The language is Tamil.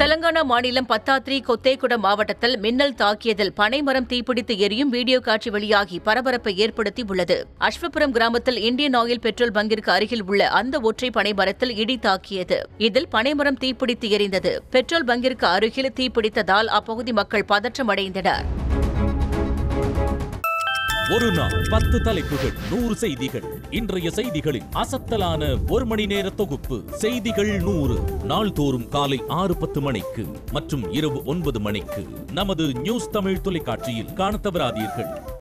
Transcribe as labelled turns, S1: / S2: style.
S1: தெலங்கானா மாநிலம் பத்தாத்ரி கொத்தேகுடம் மாவட்டத்தில் மின்னல் தாக்கியதில் பனைமரம் தீப்பிடித்து எரியும் வீடியோ காட்சி வெளியாகி பரபரப்பை ஏற்படுத்தி உள்ளது அஸ்வபுரம் கிராமத்தில் இந்தியன் ஆயில் பெட்ரோல் பங்கிற்கு அருகில் உள்ள அந்த ஒற்றை பனைமரத்தில் இடி தாக்கியது இதில் பனைமரம் தீப்பிடித்து எரிந்தது பெட்ரோல் பங்கிற்கு அருகில் தீப்பிடித்ததால் அப்பகுதி மக்கள் பதற்றமடைந்தனர்
S2: ஒரு நாள் பத்து தலைப்புகள் நூறு செய்திகள் இன்றைய செய்திகளின் அசத்தலான ஒரு மணி நேர தொகுப்பு செய்திகள் நூறு நாள்தோறும் காலை ஆறு பத்து மணிக்கு மற்றும் இரவு ஒன்பது மணிக்கு நமது நியூஸ் தமிழ் தொலைக்காட்சியில் காணத் தவறாதீர்கள்